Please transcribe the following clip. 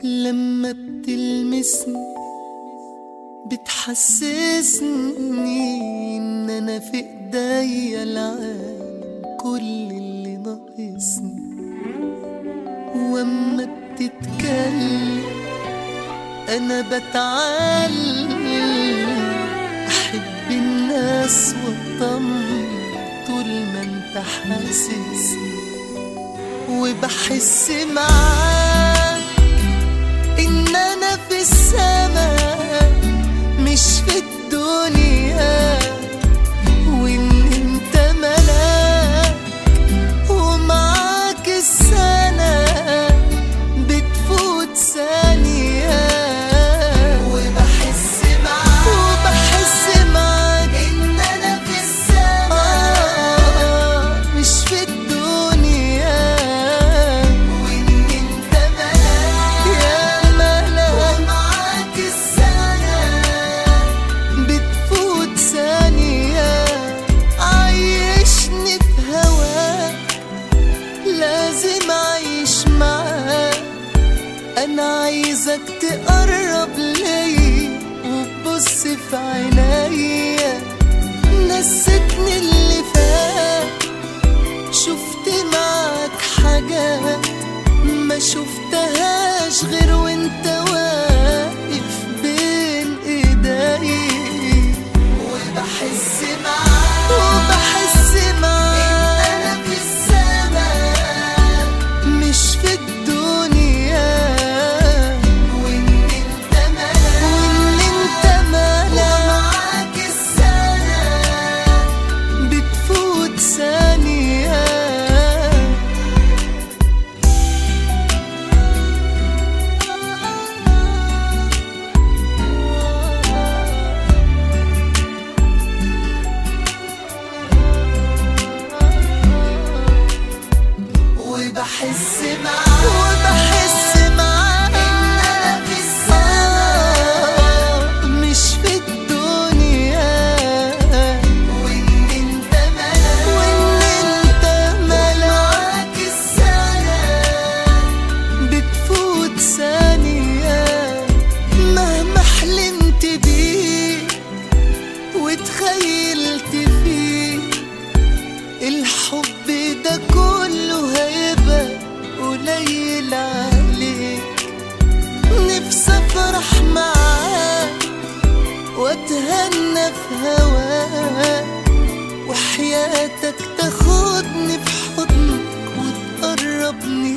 لما بتلمسني بتحسسني ان انا في ايديا العالم كل اللي ناقصني واما بتتكلم انا بتعلم احب الناس واطمن طول ما انت حاسسني وبحس معاك ان انا في السماء مش في الدنيا وان انت ملاك ومعاك السنة بتفوت ثانية وبحس معاك وبحس معاك ان انا في السماء مش في الدنيا وان انت ملاك يا ملاك ومعاك السنة بتفوت ثانية عيشني في هواك لازم أعيش معاك أنا عايزك تقرب ليا وتبص في عينيا نستني اللي فات شفت معاك حاجات ما شفتهاش غير وانت واقف بين ايدي وبحس معاك وبحس معاك ان انا في السماء مش في الدنيا وان انت ملاك وان انت ملاك ومعاك السنة بتفوت ثانية وبحس معاك وبحس معاك ان انا في السماء مش في الدنيا وان انت ملاك وان انت ملاك السنة بتفوت ثانية مهما حلمت بيه وتخيلت فيه الحب ده كله هيبقى قليل عليك نفسي افرح معاك واتهنى في هواك وحياتك تاخدني في حضنك وتقربني